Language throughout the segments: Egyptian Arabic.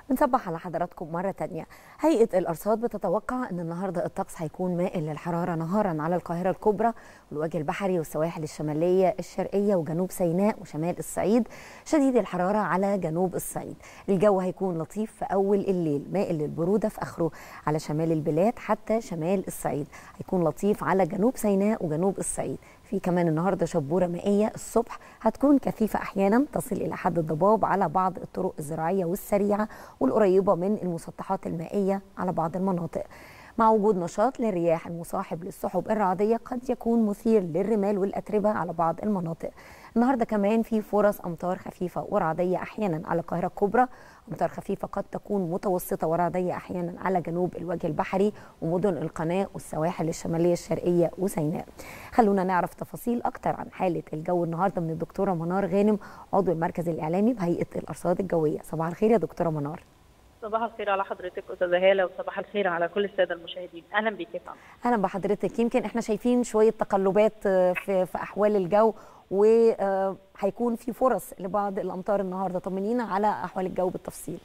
بنصبح على حضراتكم مرة تانية هيئة الأرصاد بتتوقع أن النهاردة الطقس هيكون مائل للحرارة نهارا على القاهرة الكبرى والوجه البحري والسواحل الشمالية الشرقية وجنوب سيناء وشمال الصعيد شديد الحرارة على جنوب الصعيد الجو هيكون لطيف في أول الليل مائل للبرودة في آخره على شمال البلاد حتى شمال الصعيد هيكون لطيف على جنوب سيناء وجنوب الصعيد في كمان النهارده شبوره مائيه الصبح هتكون كثيفه احيانا تصل الى حد الضباب على بعض الطرق الزراعيه والسريعه والقريبه من المسطحات المائيه على بعض المناطق مع وجود نشاط للرياح المصاحب للسحب الرعديه قد يكون مثير للرمال والاتربه على بعض المناطق النهارده كمان في فرص امطار خفيفه ورعديه احيانا على القاهره الكبرى امطار خفيفه قد تكون متوسطه ورعديه احيانا على جنوب الوجه البحري ومدن القناه والسواحل الشماليه الشرقيه وسيناء خلونا نعرف تفاصيل اكتر عن حاله الجو النهارده من الدكتوره منار غانم عضو المركز الاعلامي بهيئه الارصاد الجويه صباح الخير يا دكتوره منار صباح الخير على حضرتك استاذه هاله وصباح الخير على كل الساده المشاهدين اهلا بيك يا فندم اهلا بحضرتك يمكن احنا شايفين شويه تقلبات في في احوال الجو وهيكون في فرص لبعض الامطار النهارده طمنينا على احوال الجو بالتفصيل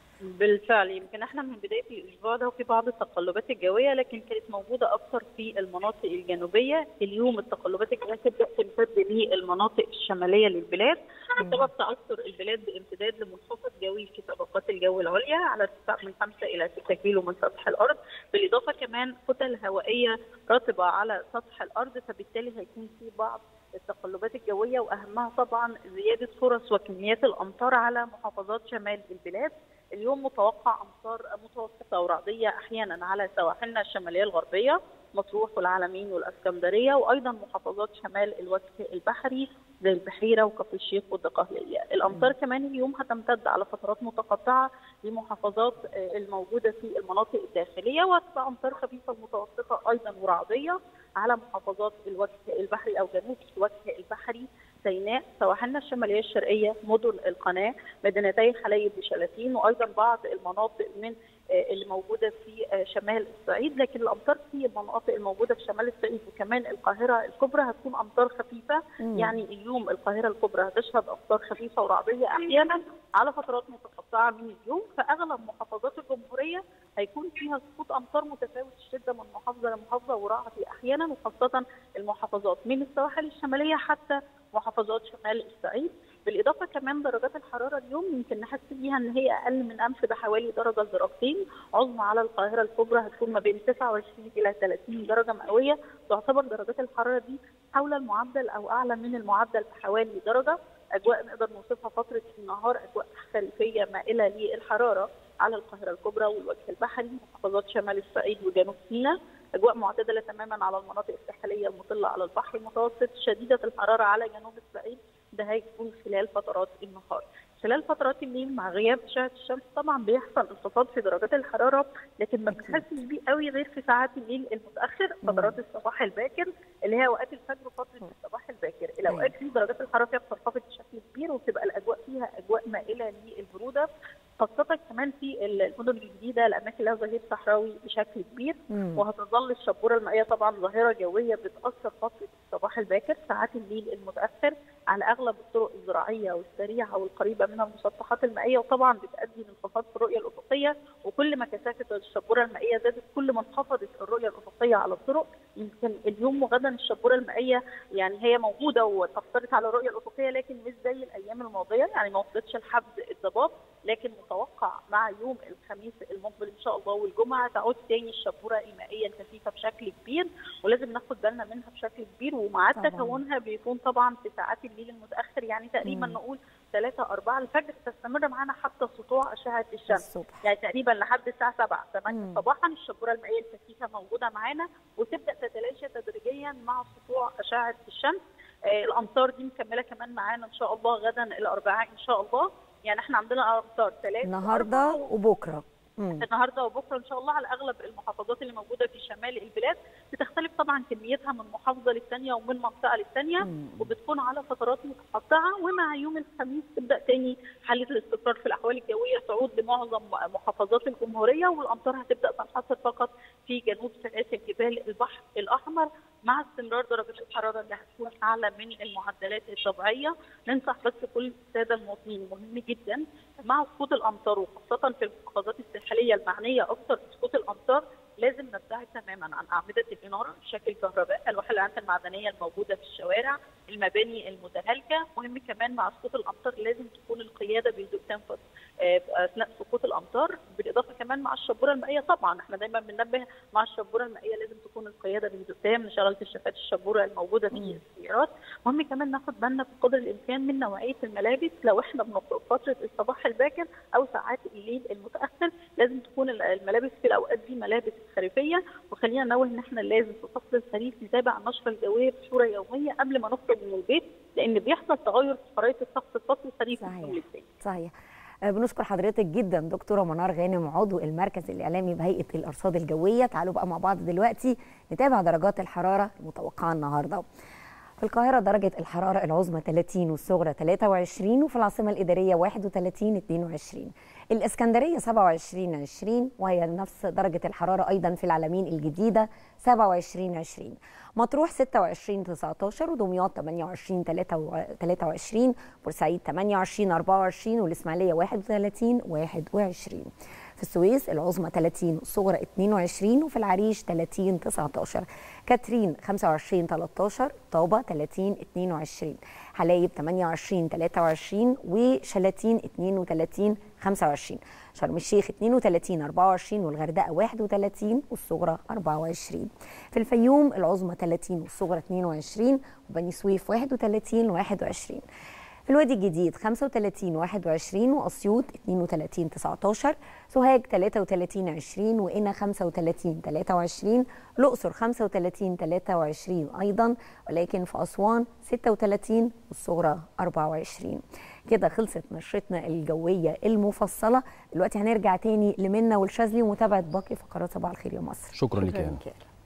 بالفعل يمكن احنا من بدايه الاسبوع ده في بعض التقلبات الجويه لكن كانت موجوده اكثر في المناطق الجنوبيه اليوم التقلبات الجويه تبدا تمتد للمناطق الشماليه للبلاد بسبب تاثر البلاد بامتداد لمنخفض جوي في طبقات الجو العليا على ارتفاع من 5 الى 6 كيلو من سطح الارض بالاضافه كمان كتل هوائيه رطبه على سطح الارض فبالتالي هيكون في بعض التقلبات الجويه واهمها طبعا زياده فرص وكميات الامطار على محافظات شمال البلاد اليوم متوقع امطار متوسطه ورعديه احيانا على سواحلنا الشماليه الغربيه مطروح والعلمين والاسكندريه وايضا محافظات شمال الوجه البحري زي البحيره وكفر الشيخ والدقهليه، الامطار كمان اليوم هتمتد على فترات متقطعه لمحافظات الموجوده في المناطق الداخليه وهتبقى امطار خفيفه متوسطه ايضا ورعديه على محافظات الوجه البحري او جنوب الوجه البحري سيناء سواحلنا الشماليه الشرقيه مدن القناه مدينتي حلايب وشلاتين وايضا بعض المناطق من اللي موجوده في شمال الصعيد لكن الامطار في المناطق الموجوده في شمال الصعيد وكمان القاهره الكبرى هتكون امطار خفيفه مم. يعني اليوم القاهره الكبرى هتشهد امطار خفيفه ورعديه احيانا على فترات متقطعه من اليوم فاغلب محافظات الجمهوريه هيكون فيها سقوط امطار متفاوت الشده من محافظه لمحافظه ورعد احيانا وخاصه المحافظات من السواحل الشماليه حتى محافظات شمال الصعيد بالاضافه كمان درجات الحراره اليوم يمكن نحس بيها ان هي اقل من امس بحوالي درجه لدرجتين عظمى على القاهره الكبرى هتكون ما بين 29 الى 30 درجه مئويه تعتبر درجات الحراره دي حول المعدل او اعلى من المعدل بحوالي درجه اجواء نقدر نوصفها فتره النهار اجواء خريفيه مائله للحراره على القاهره الكبرى والوجه البحري محافظات شمال الصعيد وجنوب سيناء اجواء معتدله تماما على المناطق الساحليه المطله على البحر المتوسط شديده الحراره على جنوب الصعيد ده هيكون خلال فترات النهار خلال فترات الليل مع غياب اشعه الشمس طبعا بيحصل انخفاض في درجات الحراره لكن ما بنحسش بيه قوي غير في ساعات الليل المتاخر فترات الصباح الباكر اللي هي اوقات الفجر وفتره الصباح الباكر الاوقات دي درجات الحراره فيها بتنخفض بشكل كبير وبتبقى الاجواء فيها اجواء مائله للبروده خاصة كمان في المدن الجديدة الأماكن اللي ظهير صحراوي بشكل كبير مم. وهتظل الشبورة المائية طبعا ظاهرة جوية بتأثر فترة الصباح الباكر ساعات الليل المتأخر على أغلب الطرق الزراعية والسريعة والقريبة من المسطحات المائية وطبعا بتؤدي لانخفاض في الرؤية الأفقية وكل ما كثافة الشبورة المائية زادت كل ما انخفضت الرؤية الأفقية على الطرق يمكن اليوم وغدا الشبورة المائية يعني هي موجودة وتأثرت على الرؤية الأفقية لكن مش زي الأيام الماضية يعني ما وصلتش لحد الضباب لكن متوقع مع يوم الخميس المقبل ان شاء الله والجمعه تعود تاني الشبوره المائيه الكثيفه بشكل كبير ولازم ناخد بالنا منها بشكل كبير وميعاد تكونها بيكون طبعا في ساعات الليل المتاخر يعني تقريبا مم. نقول 3 4 الفجر تستمر معانا حتى سطوع اشعه الشمس الصبح. يعني تقريبا لحد الساعه 7 8 صباحا الشبوره المائيه الكثيفه موجوده معانا وتبدا تتلاشى تدريجيا مع سطوع اشعه الشمس آه الامطار دي مكمله كمان معانا ان شاء الله غدا الاربعاء ان شاء الله يعني احنا عندنا امطار ثلاث النهارده وبكره مم. النهارده وبكره ان شاء الله على اغلب المحافظات اللي موجوده في شمال البلاد بتختلف طبعا كميتها من محافظه للثانيه ومن منطقه للثانيه وبتكون على فترات متقطعه ومع يوم الخميس تبدا تاني حاله الاستقرار في الاحوال الجويه تعود لمعظم محافظات الجمهوريه والامطار هتبدا تنحصر فقط في جنوب سلاسل جبال البحر الاحمر مع استمرار درجه الحراره اللي هتكون اعلى من المعدلات الطبيعيه ننصح بس كل الساده المواطنين مهم جدا مع سقوط الامطار وخاصه في المحافظات الساحليه المعنيه اكثر بسقوط الامطار لازم نبتعد تماما عن اعمده الاناره بشكل كهرباء الواح الاعمده المعدنيه الموجوده في الشوارع المباني المتهالكه مهم كمان مع سقوط الامطار لازم تكون القياده بهدوء تنفس اثناء سقوط الامطار بالاضافه كمان مع الشبوره المائيه طبعا احنا دايما بننبه مع الشبوره المائيه لازم تكون القياده بهدوء تام نشغل كشافات الشبوره الموجوده في السيارات مهم كمان ناخد بالنا بقدر الامكان من نوعيه الملابس لو احنا بنخرج فتره الصباح الباكر او ساعات الليل المتاخر لازم تكون الملابس في الاوقات دي ملابس خريفيه وخلينا ننوه ان احنا لازم في فصل الخريف نتابع النشره الجويه بصوره يوميه قبل ما نخرج من البيت لان بيحصل تغير في خرائط الطقس في فصل الخريف صحيح صحيح بنشكر حضرتك جدا دكتوره منار غانم عضو المركز الاعلامي بهيئه الارصاد الجويه تعالوا بقى مع بعض دلوقتي نتابع درجات الحراره المتوقعه النهارده في القاهرة درجة الحرارة العظمى 30 والصغرى 23 وفي العاصمة الإدارية 31 22 الإسكندرية 27 20 وهي نفس درجة الحرارة أيضا في العلمين الجديدة 27 20 مطروح 26 19 ودمياط 28 23 بورسعيد 28 24 والإسماعيلية 31 21 في السويس العظمى 30 والصغرى 22 وفي العريش 30 19 كاترين 25 13 طابة 30 22 حلايب 28 23 وشلاتين 32 25 شرم الشيخ 32 24 والغردقة 31 والصغرى 24 في الفيوم العظمى 30 والصغرى 22 وبني سويف 31 21 في الوادي الجديد 35 21 واسيوط 32 19 سوهاج 33 20 وقنا 35 23 الاقصر 35 23 ايضا ولكن في اسوان 36 والصغرى 24 كده خلصت نشرتنا الجويه المفصله دلوقتي هنرجع تاني لمنى والشاذلي ومتابعه باقي فقرات صباح الخير يا مصر شكرا لك